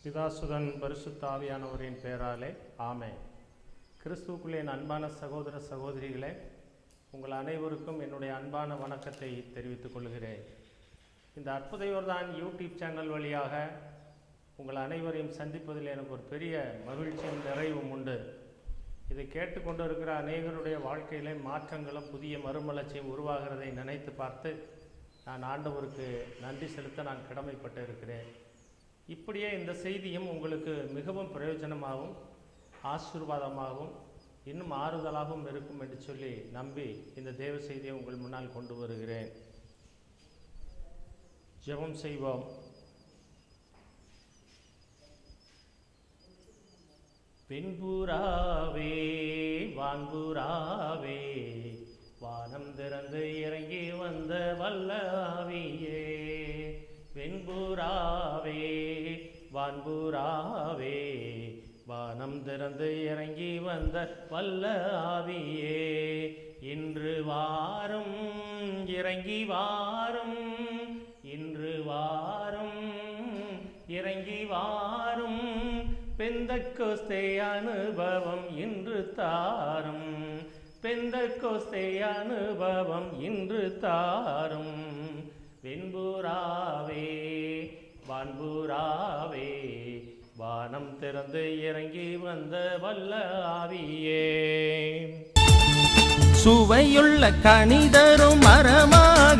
பிதாசுதன் பரிசுத்த ஆவியானவரின் பெயராலே ஆமே கிறிஸ்துவுக்குள்ளே என் அன்பான சகோதர சகோதரிகளே உங்கள் அனைவருக்கும் என்னுடைய அன்பான வணக்கத்தை தெரிவித்துக் கொள்கிறேன் இந்த அற்புதையோர்தான் யூடியூப் சேனல் வழியாக உங்கள் அனைவரையும் சந்திப்பதில் எனக்கு ஒரு பெரிய மகிழ்ச்சியும் நிறைவும் உண்டு இதை கேட்டுக்கொண்டு இருக்கிற அநேகருடைய வாழ்க்கையிலே மாற்றங்களும் புதிய மறுமலர்ச்சியும் உருவாகிறதை நினைத்து பார்த்து நான் ஆண்டவருக்கு நன்றி செலுத்த நான் கடமைப்பட்டு இருக்கிறேன் இப்படியே இந்த செய்தியும் உங்களுக்கு மிகவும் பிரயோஜனமாகவும் ஆசீர்வாதமாகவும் இன்னும் ஆறுதலாகவும் இருக்கும் என்று சொல்லி நம்பி இந்த தேவ செய்தியை உங்கள் முன்னால் கொண்டு வருகிறேன் ஜெபம் செய்வோம் பின்புறாவே வான்புறாவே வானம் திறந்து இறங்கி வந்த வல்லாவியே வெண்புறாவே வான்புறாவே வானம் திறந்து இறங்கி வந்த வல்ல ஆவியே இன்று வாரும் இறங்கி வாரும் இன்று வாரும் இறங்கி வாரும் பெந்தக்கோஸ்தே அனுபவம் இன்று தாரும் பெந்தக்கோஸ்தே அனுபவம் இன்று தாரும் வெண்புறாவே வான்புறாவே வானம் திறந்து இறங்கி வந்த வல்ல ஆவியே சுவையுள்ள கனிதரும் மரமாக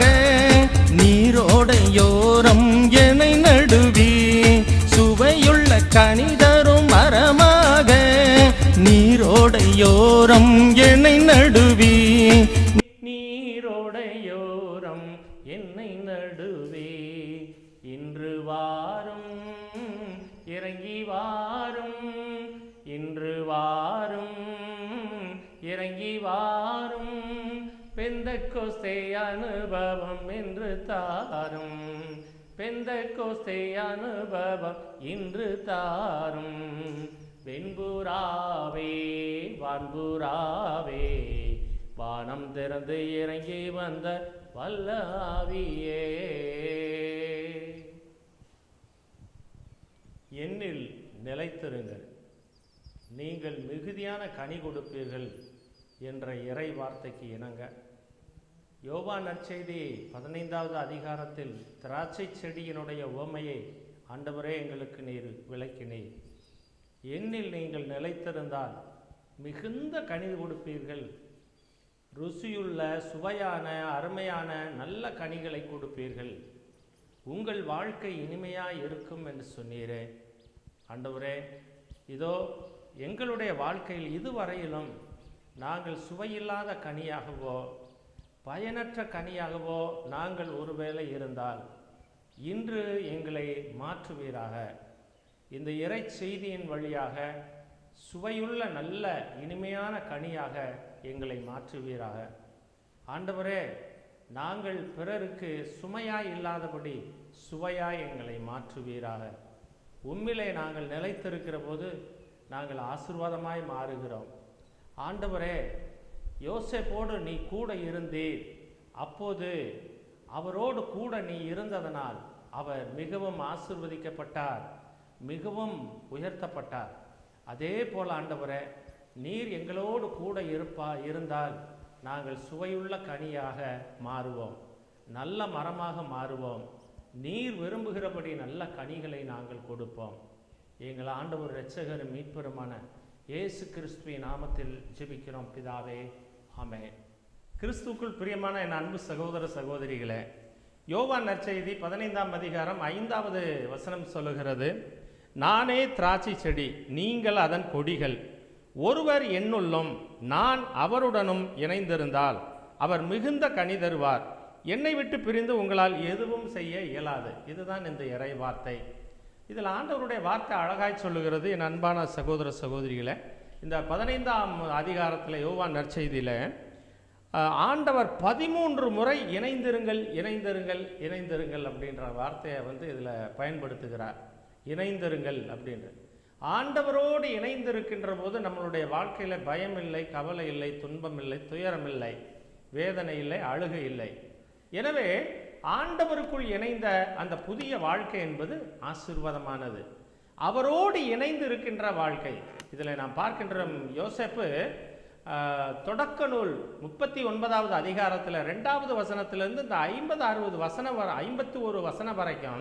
நீரோடையோரம் எனை நடுவி சுவையுள்ள கனிதரும் மரமாக நீரோடையோரம் எனை நடுவி நீரோடையோரம் என்னை நடுவே இன்று வாரும் இறங்கி வாரும் இன்று வாரும் இறங்கி வாரும் பெந்த கோஸ்தே அனுபவம் என்று தாரும் பெந்த கோஸ்தே அனுபவம் இன்று தாரும் வெண்புறாவே வான்புறாவே வானம் திறந்து இறங்கி வந்த வல்லாவியே என்னில் நிலைத்திருங்கள் நீங்கள் மிகுதியான கனி கொடுப்பீர்கள் என்ற இறை வார்த்தைக்கு இணங்க யோவா நற்செய்தி பதினைந்தாவது அதிகாரத்தில் திராட்சை செடியினுடைய உவமையை ஆண்டவரே எங்களுக்கு நீர் விளக்கினீர் என்னில் நீங்கள் நிலைத்திருந்தால் மிகுந்த கனி கொடுப்பீர்கள் ருசியுள்ள சுவையான அருமையான நல்ல கனிகளை கொடுப்பீர்கள் உங்கள் வாழ்க்கை இனிமையாக இருக்கும் என்று சொன்னீரே ஆண்டவரே இதோ எங்களுடைய வாழ்க்கையில் இதுவரையிலும் நாங்கள் சுவையில்லாத கனியாகவோ பயனற்ற கனியாகவோ நாங்கள் ஒருவேளை இருந்தால் இன்று எங்களை மாற்றுவீராக இந்த இறை செய்தியின் வழியாக சுவையுள்ள நல்ல இனிமையான கனியாக எங்களை மாற்றுவீராக ஆண்டவரே நாங்கள் பிறருக்கு சுமையாய் இல்லாதபடி சுவையாய் எங்களை மாற்றுவீராக உண்மையிலே நாங்கள் நிலைத்திருக்கிற போது நாங்கள் ஆசிர்வாதமாய் மாறுகிறோம் ஆண்டவரே யோசேப்போடு நீ கூட இருந்தீர் அப்போது அவரோடு கூட நீ இருந்ததனால் அவர் மிகவும் ஆசிர்வதிக்கப்பட்டார் மிகவும் உயர்த்தப்பட்டார் அதே போல ஆண்டவரே நீர் எங்களோடு கூட இருப்பா இருந்தால் நாங்கள் சுவையுள்ள கனியாக மாறுவோம் நல்ல மரமாக மாறுவோம் நீர் விரும்புகிறபடி நல்ல கனிகளை நாங்கள் கொடுப்போம் எங்கள் ஆண்டவர் இரட்சகர் மீட்பெருமான இயேசு கிறிஸ்துவின் நாமத்தில் ஜெபிக்கிறோம் பிதாவே ஆமே கிறிஸ்துக்குள் பிரியமான என் அன்பு சகோதர சகோதரிகளே யோவா நற்செய்தி பதினைந்தாம் அதிகாரம் ஐந்தாவது வசனம் சொல்லுகிறது நானே திராட்சை செடி நீங்கள் அதன் கொடிகள் ஒருவர் என்னுள்ளும் நான் அவருடனும் இணைந்திருந்தால் அவர் மிகுந்த கனி தருவார் என்னை விட்டு பிரிந்து உங்களால் எதுவும் செய்ய இயலாது இதுதான் இந்த இறை வார்த்தை இதில் ஆண்டவருடைய வார்த்தை அழகாய் சொல்லுகிறது என் அன்பான சகோதர சகோதரிகளே இந்த பதினைந்தாம் அதிகாரத்தில் யோவான் நற்செய்தியில் அஹ், ஆண்டவர் பதிமூன்று முறை இணைந்திருங்கள் இணைந்திருங்கள் இணைந்திருங்கள் அப்படின்ற வார்த்தையை வந்து இதில் பயன்படுத்துகிறார் இணைந்திருங்கள் அப்படின்ற ஆண்டவரோடு இணைந்திருக்கின்ற போது நம்மளுடைய வாழ்க்கையில் பயம் இல்லை கவலை இல்லை துன்பம் இல்லை துயரம் இல்லை வேதனை இல்லை அழுகை இல்லை எனவே ஆண்டவருக்குள் இணைந்த அந்த புதிய வாழ்க்கை என்பது ஆசீர்வாதமானது அவரோடு இணைந்து இருக்கின்ற வாழ்க்கை இதில் நாம் பார்க்கின்ற யோசேப்பு ஆஹ், தொடக்க நூல் முப்பத்தி ஒன்பதாவது அதிகாரத்தில் ரெண்டாவது வசனத்திலிருந்து இந்த ஐம்பது அறுபது வசனம் வர ஐம்பத்தி ஒரு வசனம் வரைக்கும்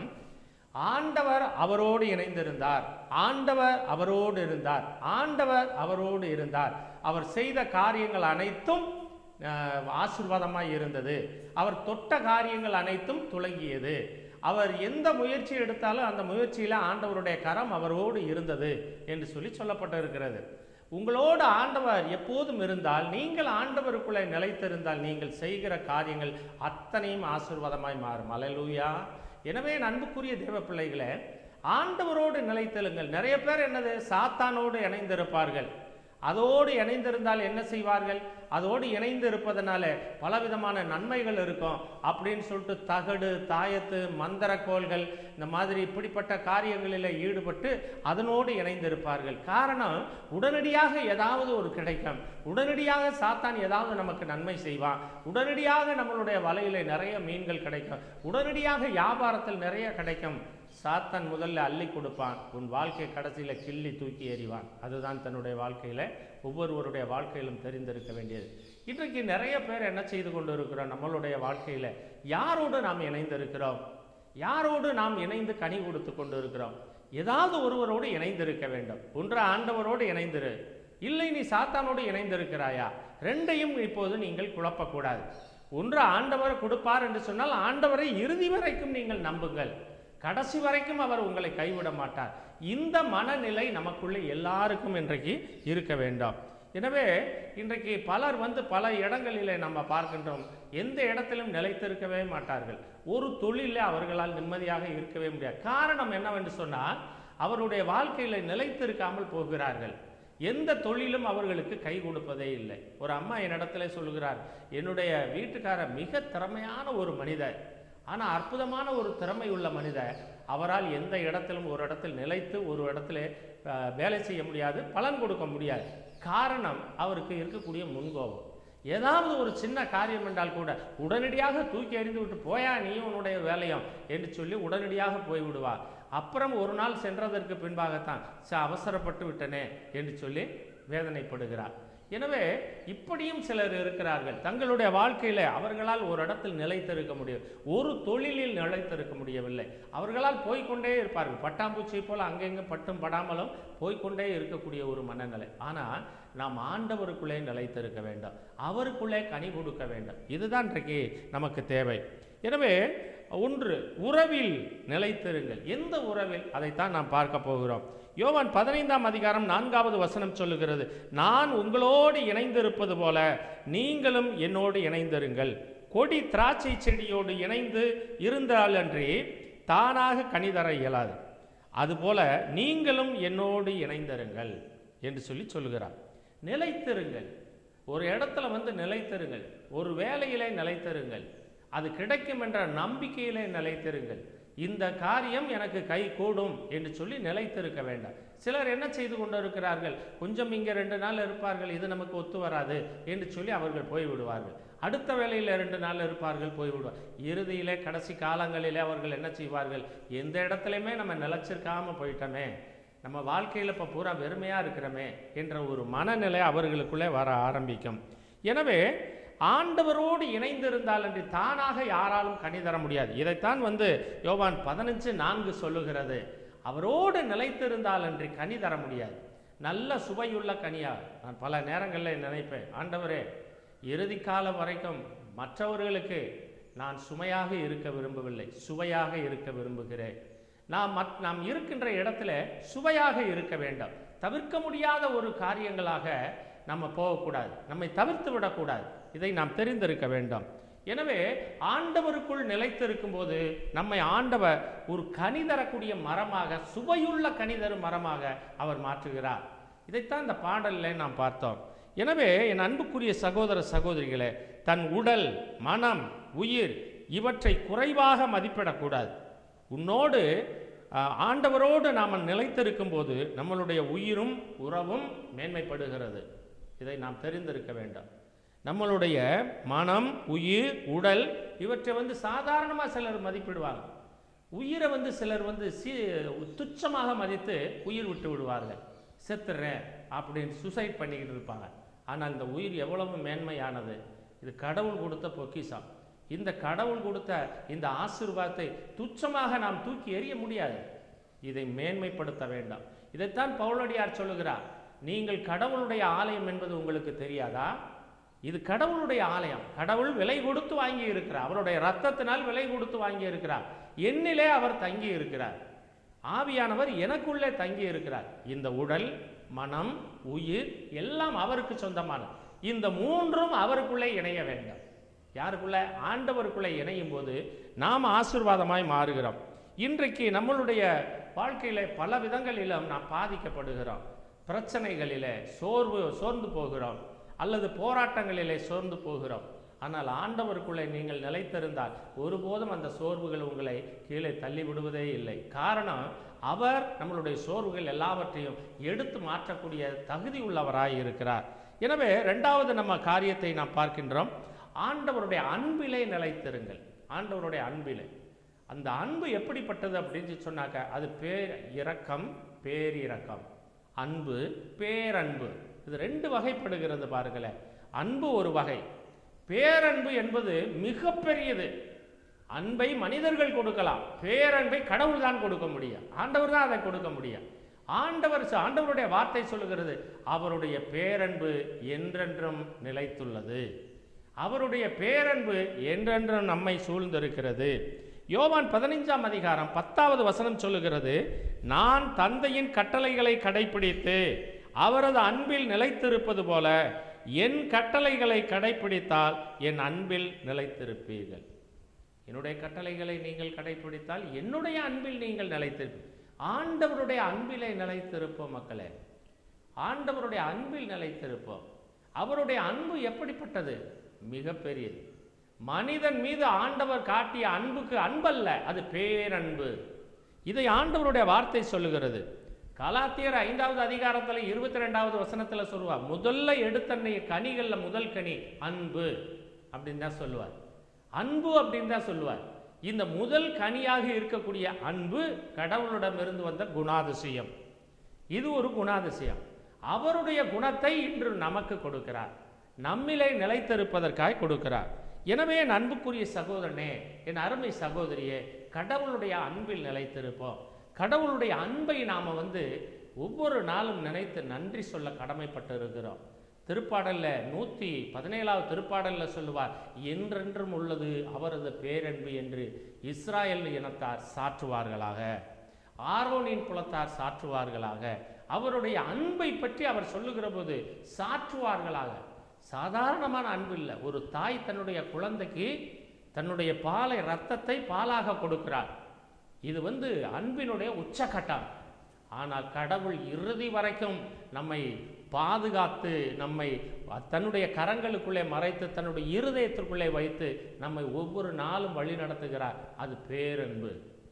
ஆண்டவர் அவரோடு இணைந்திருந்தார் ஆண்டவர் அவரோடு இருந்தார் ஆண்டவர் அவரோடு இருந்தார் அவர் செய்த காரியங்கள் அனைத்தும் ஆஹ், ஆசீர்வாதமாய் இருந்தது அவர் தொட்ட காரியங்கள் அனைத்தும் துலங்கியது அவர் எந்த முயற்சி எடுத்தாலும் அந்த முயற்சியில ஆண்டவருடைய கரம் அவரோடு இருந்தது என்று சொல்லி சொல்லப்பட்டிருக்கிறது உங்களோடு ஆண்டவர் எப்போதும் இருந்தால் நீங்கள் ஆண்டவருக்குள்ளே நிலைத்திருந்தால் நீங்கள் செய்கிற காரியங்கள் அத்தனையும் ஆசீர்வாதமாய் மாறும் அலையலூயா எனவே என் அன்புக்குரிய தேவ பிள்ளைகளே ஆண்டவரோடு நிலைத்தெழுங்கள் நிறைய பேர் என்னது சாத்தானோடு இணைந்திருப்பார்கள் அதோடு இணைந்திருந்தால் என்ன செய்வார்கள் அதோடு இணைந்து இருப்பதனால பலவிதமான நன்மைகள் இருக்கும் அப்படின்னு சொல்லிட்டு தகடு தாயத்து மந்திரக்கோள்கள் இந்த மாதிரி இப்படிப்பட்ட காரியங்களில் ஈடுபட்டு அதனோடு இணைந்திருப்பார்கள் காரணம் உடனடியாக ஏதாவது ஒரு கிடைக்கும் உடனடியாக சாத்தான் ஏதாவது நமக்கு நன்மை செய்வான் உடனடியாக நம்மளுடைய வலையில நிறைய மீன்கள் கிடைக்கும் உடனடியாக வியாபாரத்தில் நிறைய கிடைக்கும் சாத்தான் முதல்ல அள்ளி கொடுப்பான் உன் வாழ்க்கை கடைசியில கிள்ளி தூக்கி எறிவான் அதுதான் தன்னுடைய வாழ்க்கையில ஒவ்வொருவருடைய வாழ்க்கையிலும் தெரிந்திருக்க வேண்டியது இன்றைக்கு நிறைய பேர் என்ன செய்து கொண்டு இருக்கிறோம் நம்மளுடைய வாழ்க்கையில யாரோடு நாம் இணைந்திருக்கிறோம் யாரோடு நாம் இணைந்து கனி கொடுத்து கொண்டு இருக்கிறோம் ஏதாவது ஒருவரோடு இணைந்திருக்க வேண்டும் ஒன்று ஆண்டவரோடு இணைந்திரு இல்லை நீ சாத்தானோடு இணைந்திருக்கிறாயா ரெண்டையும் இப்போது நீங்கள் குழப்பக்கூடாது ஒன்று ஆண்டவர் கொடுப்பார் என்று சொன்னால் ஆண்டவரை இறுதி வரைக்கும் நீங்கள் நம்புங்கள் கடைசி வரைக்கும் அவர் உங்களை கைவிட மாட்டார் இந்த மனநிலை நமக்குள்ளே எல்லாருக்கும் இன்றைக்கு இருக்க வேண்டும் எனவே இன்றைக்கு பலர் வந்து பல இடங்களிலே நம்ம பார்க்கின்றோம் எந்த இடத்திலும் நிலைத்திருக்கவே மாட்டார்கள் ஒரு தொழிலே அவர்களால் நிம்மதியாக இருக்கவே முடியாது காரணம் என்னவென்று சொன்னால் அவருடைய வாழ்க்கையில நிலைத்திருக்காமல் போகிறார்கள் எந்த தொழிலும் அவர்களுக்கு கை கொடுப்பதே இல்லை ஒரு அம்மா என்னிடத்துல சொல்லுகிறார் என்னுடைய வீட்டுக்காரர் மிக திறமையான ஒரு மனிதர் ஆனால் அற்புதமான ஒரு திறமை உள்ள மனிதர் அவரால் எந்த இடத்திலும் ஒரு இடத்தில் நிலைத்து ஒரு இடத்துல அஹ், வேலை செய்ய முடியாது பலன் கொடுக்க முடியாது காரணம் அவருக்கு இருக்கக்கூடிய முன்கோபம் ஏதாவது ஒரு சின்ன காரியம் என்றால் கூட உடனடியாக தூக்கி எறிந்து விட்டு போயா நீ உன்னுடைய வேலையும் என்று சொல்லி உடனடியாக போய் விடுவார் அப்புறம் ஒரு நாள் சென்றதற்கு பின்பாகத்தான் ச அவசரப்பட்டு விட்டனே என்று சொல்லி வேதனைப்படுகிறார் எனவே இப்படியும் சிலர் இருக்கிறார்கள் தங்களுடைய வாழ்க்கையில அவர்களால் ஒரு இடத்தில் நிலைத்திருக்க முடியும் ஒரு தொழிலில் நிலைத்திருக்க முடியவில்லை அவர்களால் போய்க்கொண்டே இருப்பார்கள் பட்டாம்பூச்சி போல அங்கெங்க பட்டும் படாமலும் போய்க்கொண்டே இருக்கக்கூடிய ஒரு மனநிலை ஆனால் நாம் ஆண்டவருக்குள்ளே நிலைத்திருக்க வேண்டும் அவருக்குள்ளே கனி கொடுக்க வேண்டும் இதுதான் இன்றைக்கு நமக்கு தேவை எனவே ஒன்று உறவில் நிலைத்திருங்கள் எந்த உறவில் அதைத்தான் நாம் பார்க்க போகிறோம் யோவான் பதினைந்தாம் அதிகாரம் நான்காவது வசனம் சொல்லுகிறது நான் உங்களோடு இணைந்திருப்பது போல நீங்களும் என்னோடு இணைந்திருங்கள் கொடி திராட்சை செடியோடு இணைந்து இருந்தாலன்றி தானாக கனி தர இயலாது அதுபோல நீங்களும் என்னோடு இணைந்திருங்கள் என்று சொல்லி சொல்லுகிறார் நிலைத்திருங்கள் ஒரு இடத்துல வந்து நிலைத்திருங்கள் ஒரு வேலையிலே நிலைத்திருங்கள் அது கிடைக்கும் என்ற நம்பிக்கையிலே நிலைத்திருங்கள் இந்த காரியம் எனக்கு கை கூடும் என்று சொல்லி நிலைத்திருக்க வேண்டாம் சிலர் என்ன செய்து கொண்டு இருக்கிறார்கள் கொஞ்சம் இங்கே ரெண்டு நாள் இருப்பார்கள் இது நமக்கு ஒத்து வராது என்று சொல்லி அவர்கள் போய்விடுவார்கள் அடுத்த வேலையில் ரெண்டு நாள் இருப்பார்கள் போய்விடுவார் இறுதியிலே கடைசி காலங்களிலே அவர்கள் என்ன செய்வார்கள் எந்த இடத்துலையுமே நம்ம நிலைச்சிருக்காம போயிட்டோமே நம்ம வாழ்க்கையில் இப்போ பூரா வெறுமையாக இருக்கிறோமே என்ற ஒரு மனநிலை அவர்களுக்குள்ளே வர ஆரம்பிக்கும் எனவே ஆண்டவரோடு இணைந்திருந்தால் அன்றி தானாக யாராலும் கனி தர முடியாது இதைத்தான் வந்து யோவான் பதினஞ்சு நான்கு சொல்லுகிறது அவரோடு நிலைத்திருந்தால் அன்றி கனி தர முடியாது நல்ல சுவையுள்ள கனியா நான் பல நேரங்களில் நினைப்பேன் ஆண்டவரே இறுதி காலம் வரைக்கும் மற்றவர்களுக்கு நான் சுமையாக இருக்க விரும்பவில்லை சுவையாக இருக்க விரும்புகிறேன் நாம் மத் நாம் இருக்கின்ற இடத்துல சுவையாக இருக்க வேண்டும் தவிர்க்க முடியாத ஒரு காரியங்களாக நம்ம போகக்கூடாது நம்மை தவிர்த்து விடக்கூடாது இதை நாம் தெரிந்திருக்க வேண்டும் எனவே ஆண்டவருக்குள் நிலைத்திருக்கும் போது நம்மை ஆண்டவர் ஒரு கனி தரக்கூடிய மரமாக சுவையுள்ள கனி தரும் மரமாக அவர் மாற்றுகிறார் இதைத்தான் இந்த பாடலில் நாம் பார்த்தோம் எனவே என் அன்புக்குரிய சகோதர சகோதரிகளே தன் உடல் மனம் உயிர் இவற்றை குறைவாக மதிப்பிடக்கூடாது உன்னோடு ஆஹ், ஆண்டவரோடு நாம் நிலைத்திருக்கும் போது நம்மளுடைய உயிரும் உறவும் மேன்மைப்படுகிறது இதை நாம் தெரிந்திருக்க வேண்டும் நம்மளுடைய மனம் உயிர் உடல் இவற்றை வந்து சாதாரணமாக சிலர் மதிப்பிடுவாங்க உயிரை வந்து சிலர் வந்து சி துச்சமாக மதித்து உயிர் விட்டு விடுவார்கள் செத்துறேன் அப்படின்னு சுசைட் பண்ணிக்கிட்டு இருப்பாங்க ஆனால் இந்த உயிர் எவ்வளவு மேன்மையானது இது கடவுள் கொடுத்த பொக்கிஷம் இந்த கடவுள் கொடுத்த இந்த ஆசீர்வாதத்தை துச்சமாக நாம் தூக்கி எறிய முடியாது இதை மேன்மைப்படுத்த வேண்டாம் இதைத்தான் பவுலடியார் சொல்லுகிறார் நீங்கள் கடவுளுடைய ஆலயம் என்பது உங்களுக்கு தெரியாதா இது கடவுளுடைய ஆலயம் கடவுள் விலை கொடுத்து வாங்கி இருக்கிறார் அவருடைய ரத்தத்தினால் விலை கொடுத்து வாங்கி இருக்கிறார் என்னிலே அவர் தங்கி இருக்கிறார் ஆவியானவர் எனக்குள்ளே தங்கி இருக்கிறார் இந்த உடல் மனம் உயிர் எல்லாம் அவருக்கு சொந்தமானது இந்த மூன்றும் அவருக்குள்ளே இணைய வேண்டும் யாருக்குள்ள ஆண்டவருக்குள்ளே இணையும் போது நாம் ஆசீர்வாதமாய் மாறுகிறோம் இன்றைக்கு நம்மளுடைய வாழ்க்கையில பல விதங்களிலும் நாம் பாதிக்கப்படுகிறோம் பிரச்சனைகளிலே சோர்வு சோர்ந்து போகிறோம் அல்லது போராட்டங்களிலே சோர்ந்து போகிறோம் ஆனால் ஆண்டவருக்குள்ளே நீங்கள் நிலைத்திருந்தால் ஒருபோதும் அந்த சோர்வுகள் உங்களை கீழே தள்ளி விடுவதே இல்லை காரணம் அவர் நம்மளுடைய சோர்வுகள் எல்லாவற்றையும் எடுத்து மாற்றக்கூடிய தகுதி உள்ளவராய் இருக்கிறார் எனவே ரெண்டாவது நம்ம காரியத்தை நாம் பார்க்கின்றோம் ஆண்டவருடைய அன்பிலே நிலைத்திருங்கள் ஆண்டவருடைய அன்பிலே அந்த அன்பு எப்படிப்பட்டது அப்படின்னு சொன்னாக்க அது பேர் இரக்கம் பேரிரக்கம் அன்பு பேரன்பு இது ரெண்டு வகைப்படுகிறது பாருங்களேன் அன்பு ஒரு வகை பேரன்பு என்பது மிகப்பெரியது அன்பை மனிதர்கள் கொடுக்கலாம் பேரன்பை கடவுள் தான் கொடுக்க முடியும் ஆண்டவர் தான் அதை கொடுக்க முடியும் ஆண்டவர் ஆண்டவருடைய வார்த்தை சொல்லுகிறது அவருடைய பேரன்பு என்றென்றும் நிலைத்துள்ளது அவருடைய பேரன்பு என்றென்றும் நம்மை சூழ்ந்திருக்கிறது யோவான் பதினைஞ்சாம் அதிகாரம் பத்தாவது வசனம் சொல்லுகிறது நான் தந்தையின் கட்டளைகளை கடைப்பிடித்து அவரது அன்பில் நிலைத்திருப்பது போல என் கட்டளைகளை கடைப்பிடித்தால் என் அன்பில் நிலைத்திருப்பீர்கள் என்னுடைய கட்டளைகளை நீங்கள் கடைப்பிடித்தால் என்னுடைய அன்பில் நீங்கள் நிலைத்திருப்பீர்கள் ஆண்டவருடைய அன்பிலே நிலைத்திருப்போம் மக்களே ஆண்டவருடைய அன்பில் நிலைத்திருப்போம் அவருடைய அன்பு எப்படிப்பட்டது மிகப்பெரியது மனிதன் மீது ஆண்டவர் காட்டிய அன்புக்கு அன்பல்ல அது பேரன்பு இதை ஆண்டவருடைய வார்த்தை சொல்லுகிறது கலாத்தியர் ஐந்தாவது அதிகாரத்துல இருபத்தி ரெண்டாவது வசனத்துல சொல்லுவார் முதல்ல எடுத்த கனிகள்ல முதல் கனி அன்பு அப்படின்னு தான் சொல்லுவார் அன்பு அப்படின்னு தான் சொல்லுவார் இந்த முதல் கனியாக இருக்கக்கூடிய அன்பு கடவுளிடமிருந்து வந்த குணாதிசயம் இது ஒரு குணாதிசயம் அவருடைய குணத்தை இன்று நமக்கு கொடுக்கிறார் நம்மிலே நிலைத்திருப்பதற்காக கொடுக்கிறார் எனவே என் அன்புக்குரிய சகோதரனே என் அருமை சகோதரியே கடவுளுடைய அன்பில் நிலைத்திருப்போம் கடவுளுடைய அன்பை நாம் வந்து ஒவ்வொரு நாளும் நினைத்து நன்றி சொல்ல கடமைப்பட்டு இருக்கிறோம் திருப்பாடல்ல நூற்றி பதினேழாவது திருப்பாடல்ல சொல்லுவார் என்றென்றும் உள்ளது அவரது பேரன்பு என்று இஸ்ராயல் இனத்தார் சாற்றுவார்களாக ஆரோனின் குலத்தார் சாற்றுவார்களாக அவருடைய அன்பை பற்றி அவர் சொல்லுகிற போது சாற்றுவார்களாக சாதாரணமான அன்பு இல்லை ஒரு தாய் தன்னுடைய குழந்தைக்கு தன்னுடைய பாலை ரத்தத்தை பாலாக கொடுக்கிறார் இது வந்து அன்பினுடைய உச்சகட்டம் ஆனால் கடவுள் இறுதி வரைக்கும் நம்மை பாதுகாத்து நம்மை தன்னுடைய கரங்களுக்குள்ளே மறைத்து தன்னுடைய இருதயத்திற்குள்ளே வைத்து நம்மை ஒவ்வொரு நாளும் வழி நடத்துகிறார் அது பேரன்பு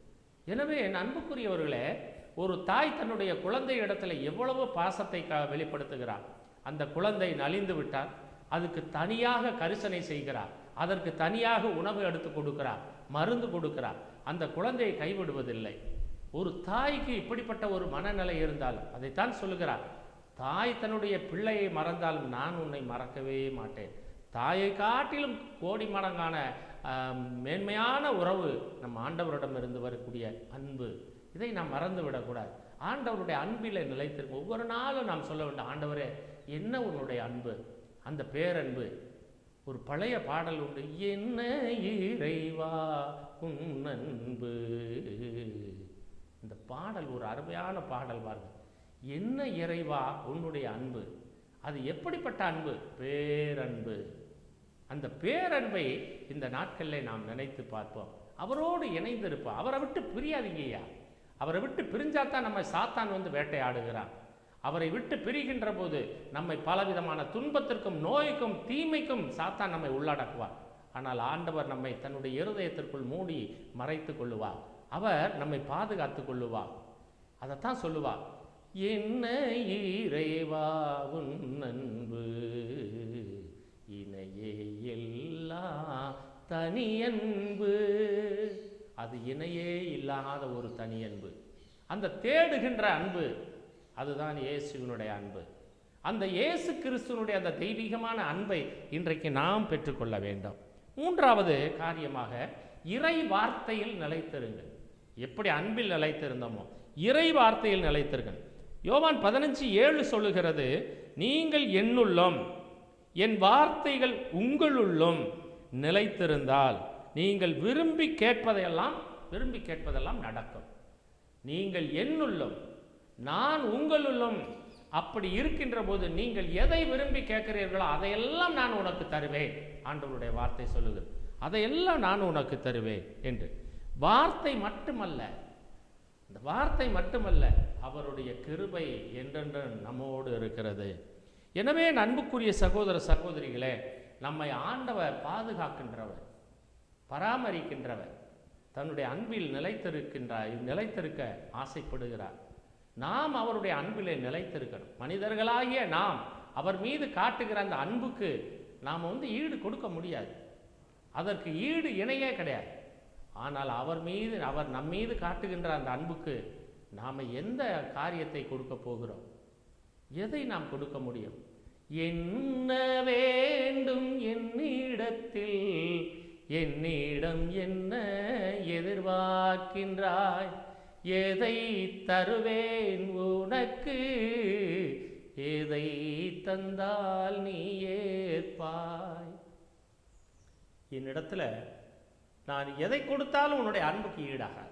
எனவே என் அன்புக்குரியவர்களே ஒரு தாய் தன்னுடைய குழந்தை இடத்துல எவ்வளவு பாசத்தை க வெளிப்படுத்துகிறார் அந்த குழந்தை நலிந்து விட்டால் அதுக்கு தனியாக கரிசனை செய்கிறார் அதற்கு தனியாக உணவு எடுத்து கொடுக்கிறார் மருந்து கொடுக்கிறார் அந்த குழந்தையை கைவிடுவதில்லை ஒரு தாய்க்கு இப்படிப்பட்ட ஒரு மனநிலை இருந்தாலும் அதைத்தான் சொல்லுகிறார் தாய் தன்னுடைய பிள்ளையை மறந்தாலும் நான் உன்னை மறக்கவே மாட்டேன் தாயை காட்டிலும் கோடி மடங்கான ஆம், மேன்மையான உறவு நம் ஆண்டவரிடமிருந்து வரக்கூடிய அன்பு இதை நாம் மறந்து விடக்கூடாது ஆண்டவருடைய அன்பிலே நிலைத்திருக்கும் ஒவ்வொரு நாளும் நாம் சொல்ல வேண்டும் ஆண்டவரே என்ன உன்னுடைய அன்பு அந்த பேரன்பு ஒரு பழைய பாடல் உண்டு என்ன இறைவா உன் அன்பு இந்த பாடல் ஒரு அருமையான பாடல் பாருங்க என்ன இறைவா உன்னுடைய அன்பு அது எப்படிப்பட்ட அன்பு பேரன்பு அந்த பேரன்பை இந்த நாட்களில் நாம் நினைத்து பார்ப்போம் அவரோடு இணைந்திருப்போம் அவரை விட்டு பிரியாதீங்கய்யா அவரை விட்டு பிரிஞ்சாதான் நம்ம சாத்தான் வந்து வேட்டையாடுகிறான் அவரை விட்டு பிரிகின்ற போது நம்மை பலவிதமான துன்பத்திற்கும் நோய்க்கும் தீமைக்கும் சாத்தான் நம்மை உள்ளடக்குவார் ஆனால் ஆண்டவர் நம்மை தன்னுடைய இருதயத்திற்குள் மூடி மறைத்து கொள்ளுவார் அவர் நம்மை பாதுகாத்து கொள்ளுவார் அதைத்தான் சொல்லுவார் என்ன இறைவா உன் அன்பு இணையே எல்லாம் தனி அன்பு அது இணையே இல்லாத ஒரு தனி அன்பு அந்த தேடுகின்ற அன்பு அதுதான் இயேசுவினுடைய அன்பு அந்த இயேசு கிறிஸ்துவனுடைய அந்த தெய்வீகமான அன்பை இன்றைக்கு நாம் பெற்றுக்கொள்ள வேண்டும் மூன்றாவது காரியமாக இறை வார்த்தையில் நிலைத்திருங்கள் எப்படி அன்பில் நிலைத்திருந்தோமோ இறை வார்த்தையில் நிலைத்திருங்கள் யோவான் பதினஞ்சு ஏழு சொல்லுகிறது நீங்கள் என்னுள்ளும் என் வார்த்தைகள் உங்களுள்ளும் நிலைத்திருந்தால் நீங்கள் விரும்பி கேட்பதையெல்லாம் விரும்பி கேட்பதெல்லாம் நடக்கும் நீங்கள் என்னுள்ளும் நான் உங்களுள்ளும் அப்படி இருக்கின்ற போது நீங்கள் எதை விரும்பி கேட்கிறீர்களோ அதையெல்லாம் நான் உனக்கு தருவேன் ஆண்டவருடைய வார்த்தை சொல்லுகிறது அதையெல்லாம் நான் உனக்கு தருவேன் என்று வார்த்தை மட்டுமல்ல இந்த வார்த்தை மட்டுமல்ல அவருடைய கிருபை என்றென்று நம்மோடு இருக்கிறது எனவே அன்புக்குரிய சகோதர சகோதரிகளே நம்மை ஆண்டவர் பாதுகாக்கின்றவர் பராமரிக்கின்றவர் தன்னுடைய அன்பில் நிலைத்திருக்கின்றார் நிலைத்திருக்க ஆசைப்படுகிறார் நாம் அவருடைய அன்பிலே நிலைத்திருக்கணும் மனிதர்களாகிய நாம் அவர் மீது காட்டுகிற அந்த அன்புக்கு நாம் வந்து ஈடு கொடுக்க முடியாது அதற்கு ஈடு இணையே கிடையாது ஆனால் அவர் மீது அவர் நம் மீது காட்டுகின்ற அந்த அன்புக்கு நாம் எந்த காரியத்தை கொடுக்க போகிறோம் எதை நாம் கொடுக்க முடியும் என்ன வேண்டும் என்னிடத்தில் என்னிடம் என்ன எதிர்பார்க்கின்றாய் எதை தருவேன் உனக்கு எதை தந்தால் நீ ஏற்பாய் என்னிடத்துல நான் எதை கொடுத்தாலும் உன்னுடைய அன்புக்கு ஈடாகாது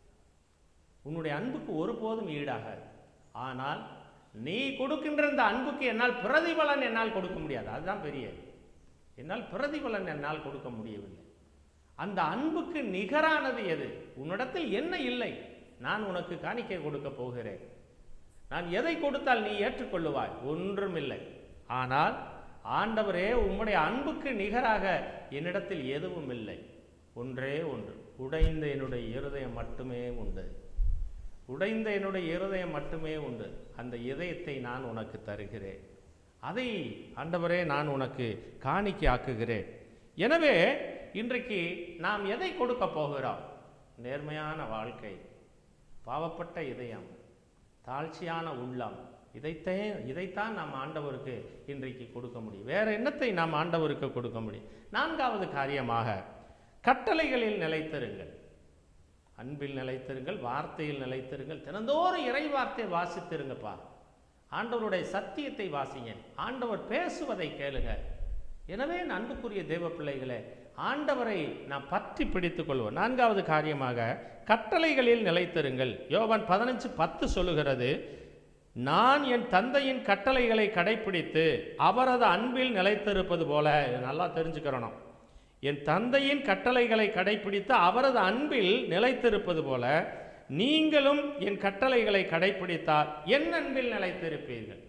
உன்னுடைய அன்புக்கு ஒருபோதும் ஈடாகாது ஆனால் நீ கொடுக்கின்ற இந்த அன்புக்கு என்னால் பிரதிபலன் என்னால் கொடுக்க முடியாது அதுதான் பெரிய என்னால் பிரதிபலன் என்னால் கொடுக்க முடியவில்லை அந்த அன்புக்கு நிகரானது எது உன்னிடத்தில் என்ன இல்லை நான் உனக்கு காணிக்கை கொடுக்க போகிறேன் நான் எதை கொடுத்தால் நீ ஏற்றுக்கொள்ளுவாய் ஒன்றும் இல்லை ஆனால் ஆண்டவரே உம்முடைய அன்புக்கு நிகராக என்னிடத்தில் எதுவும் இல்லை ஒன்றே ஒன்று உடைந்த என்னுடைய இருதயம் மட்டுமே உண்டு உடைந்த என்னுடைய இருதயம் மட்டுமே உண்டு அந்த இதயத்தை நான் உனக்கு தருகிறேன் அதை ஆண்டவரே நான் உனக்கு காணிக்கை ஆக்குகிறேன் எனவே இன்றைக்கு நாம் எதை கொடுக்க போகிறோம் நேர்மையான வாழ்க்கை பாவப்பட்ட இதயம் தாழ்ச்சியான உள்ளம் இதைத்தான் இதைத்தான் நாம் ஆண்டவருக்கு இன்றைக்கு கொடுக்க முடியும் வேற என்னத்தை நாம் ஆண்டவருக்கு கொடுக்க முடியும் நான்காவது காரியமாக கட்டளைகளில் நிலைத்திருங்கள் அன்பில் நிலைத்திருங்கள் வார்த்தையில் நிலைத்திருங்கள் தினந்தோறும் இறை வார்த்தை வாசித்திருங்கப்பா ஆண்டவருடைய சத்தியத்தை வாசிங்க ஆண்டவர் பேசுவதை கேளுங்க எனவே என் அன்புக்குரிய தேவ பிள்ளைகளே ஆண்டவரை நான் பற்றி பிடித்துக் கொள்வோம் நான்காவது காரியமாக கட்டளைகளில் நிலைத்திருங்கள் யோவான் பதினஞ்சு பத்து சொல்லுகிறது நான் என் தந்தையின் கட்டளைகளை கடைப்பிடித்து அவரது அன்பில் நிலைத்திருப்பது போல இதை நல்லா தெரிஞ்சுக்கிறணும் என் தந்தையின் கட்டளைகளை கடைப்பிடித்து அவரது அன்பில் நிலைத்திருப்பது போல நீங்களும் என் கட்டளைகளை கடைப்பிடித்தால் என் அன்பில் நிலைத்திருப்பீர்கள்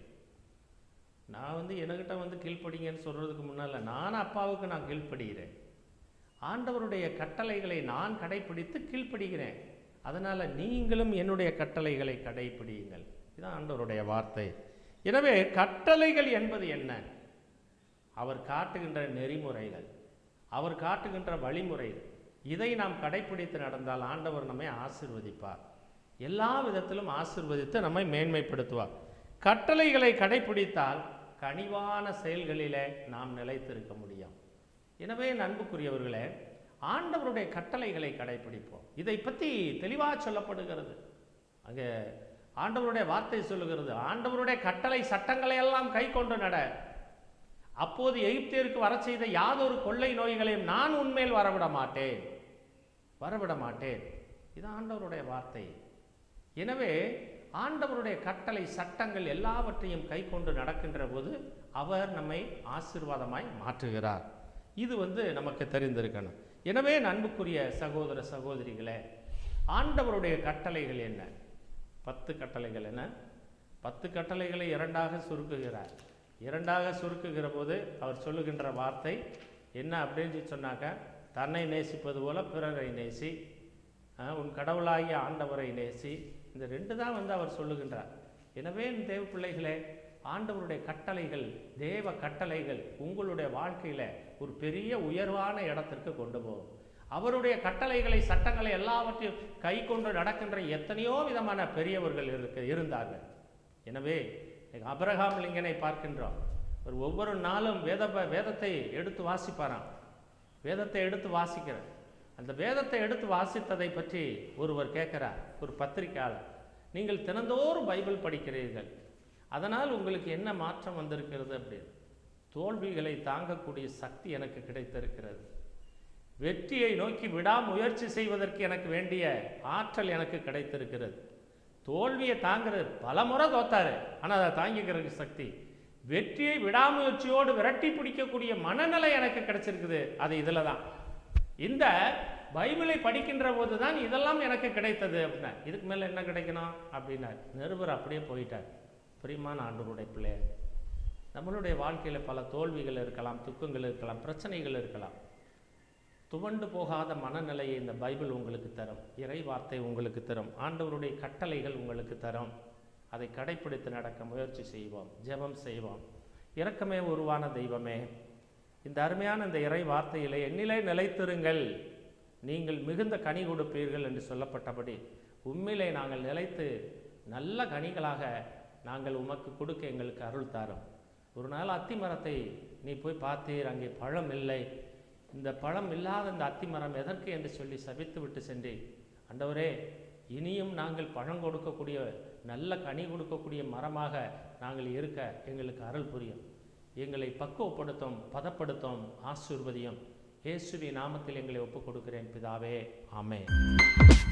நான் வந்து என்கிட்ட வந்து கீழ்ப்படிங்கன்னு சொல்றதுக்கு முன்னால நான் அப்பாவுக்கு நான் கீழ்ப்படுகிறேன் ஆண்டவருடைய கட்டளைகளை நான் கடைப்பிடித்து கீழ்ப்படுகிறேன் அதனால நீங்களும் என்னுடைய கட்டளைகளை கடைப்பிடியுங்கள் இதுதான் ஆண்டவருடைய வார்த்தை எனவே கட்டளைகள் என்பது என்ன அவர் காட்டுகின்ற நெறிமுறைகள் அவர் காட்டுகின்ற வழிமுறைகள் இதை நாம் கடைப்பிடித்து நடந்தால் ஆண்டவர் நம்மை ஆசிர்வதிப்பார் எல்லா விதத்திலும் ஆசிர்வதித்து நம்மை மேன்மைப்படுத்துவார் கட்டளைகளை கடைப்பிடித்தால் கனிவான செயல்களிலே நாம் நிலைத்திருக்க முடியும் எனவே அன்புக்குரியவர்களே ஆண்டவருடைய கட்டளைகளை கடைப்பிடிப்போம் இதை பற்றி தெளிவாக சொல்லப்படுகிறது அங்கே ஆண்டவருடைய வார்த்தை சொல்லுகிறது ஆண்டவருடைய கட்டளை சட்டங்களை எல்லாம் கை கொண்டு நட அப்போது எகிப்தியருக்கு வரச் செய்த யாதொரு கொள்ளை நோய்களையும் நான் உன்மேல் வரவிட மாட்டேன் வரவிட மாட்டேன் இது ஆண்டவருடைய வார்த்தை எனவே ஆண்டவருடைய கட்டளை சட்டங்கள் எல்லாவற்றையும் கை கொண்டு நடக்கின்ற போது அவர் நம்மை ஆசீர்வாதமாய் மாற்றுகிறார் இது வந்து நமக்கு தெரிந்திருக்கணும் எனவே அன்புக்குரிய சகோதர சகோதரிகளே ஆண்டவருடைய கட்டளைகள் என்ன பத்து கட்டளைகள் என்ன பத்து கட்டளைகளை இரண்டாக சுருக்குகிறார் இரண்டாக சுருக்குகிற போது அவர் சொல்லுகின்ற வார்த்தை என்ன அப்படின்னு சொன்னாக்க தன்னை நேசிப்பது போல பிறரை நேசி அஹ், உன் கடவுளாகிய ஆண்டவரை நேசி இந்த ரெண்டு தான் வந்து அவர் சொல்லுகின்றார் எனவே என் தேவ பிள்ளைகளே ஆண்டவருடைய கட்டளைகள் தேவ கட்டளைகள் உங்களுடைய வாழ்க்கையில ஒரு பெரிய உயர்வான இடத்திற்கு கொண்டு போகும் அவருடைய கட்டளைகளை சட்டங்களை எல்லாவற்றையும் கை கொண்டு நடக்கின்ற எத்தனையோ விதமான பெரியவர்கள் இருக்க இருந்தார்கள் எனவே இன்னைக்கு அபிரகாம் லிங்கனை பார்க்கின்றோம் ஒரு ஒவ்வொரு நாளும் வேத வேதத்தை எடுத்து வாசிப்பாராம் வேதத்தை எடுத்து வாசிக்கிறார் அந்த வேதத்தை எடுத்து வாசித்ததை பற்றி ஒருவர் கேட்கிறார் ஒரு பத்திரிக்கையாளர் நீங்கள் தினந்தோறும் பைபிள் படிக்கிறீர்கள் அதனால் உங்களுக்கு என்ன மாற்றம் வந்திருக்கிறது அப்படின்னு தோல்விகளை தாங்கக்கூடிய சக்தி எனக்கு கிடைத்திருக்கிறது வெற்றியை நோக்கி விடாமுயற்சி செய்வதற்கு எனக்கு வேண்டிய ஆற்றல் எனக்கு கிடைத்திருக்கிறது தோல்வியை தாங்கிறது பல முறை தோத்தாரு ஆனால் அதை தாங்கிக்கிறதுக்கு சக்தி வெற்றியை விடாமுயற்சியோடு விரட்டி பிடிக்கக்கூடிய மனநிலை எனக்கு கிடைச்சிருக்குது அது இதில் தான் இந்த பைபிளை படிக்கின்ற போது தான் இதெல்லாம் எனக்கு கிடைத்தது அப்படின்னா இதுக்கு மேலே என்ன கிடைக்கணும் அப்படின்னார் நிருபர் அப்படியே போயிட்டார் பிரியமான ஆண்டவருடைய பிள்ளையர் நம்மளுடைய வாழ்க்கையில் பல தோல்விகள் இருக்கலாம் துக்கங்கள் இருக்கலாம் பிரச்சனைகள் இருக்கலாம் துவண்டு போகாத மனநிலையை இந்த பைபிள் உங்களுக்கு தரும் இறை வார்த்தை உங்களுக்கு தரும் ஆண்டவருடைய கட்டளைகள் உங்களுக்கு தரும் அதை கடைப்பிடித்து நடக்க முயற்சி செய்வோம் ஜெபம் செய்வோம் இரக்கமே உருவான தெய்வமே இந்த அருமையான இந்த இறை வார்த்தையிலே என்னிலே நிலைத்திருங்கள் நீங்கள் மிகுந்த கனி கொடுப்பீர்கள் என்று சொல்லப்பட்டபடி உண்மையிலே நாங்கள் நிலைத்து நல்ல கனிகளாக நாங்கள் உமக்கு கொடுக்க எங்களுக்கு அருள் தாரும் ஒரு நாள் அத்தி மரத்தை நீ போய் பார்த்தீர் அங்கே பழம் இல்லை இந்த பழம் இல்லாத இந்த அத்தி மரம் எதற்கு என்று சொல்லி சபித்து விட்டு சென்றேன் ஆண்டவரே இனியும் நாங்கள் பழம் கொடுக்கக்கூடிய நல்ல கனி கொடுக்கக்கூடிய மரமாக நாங்கள் இருக்க எங்களுக்கு அருள் புரியும் எங்களை பக்குவப்படுத்தும் பதப்படுத்தும் ஆசீர்வதியும் இயேசுவின் நாமத்தில் எங்களை ஒப்புக் கொடுக்கிறேன் பிதாவே ஆமென்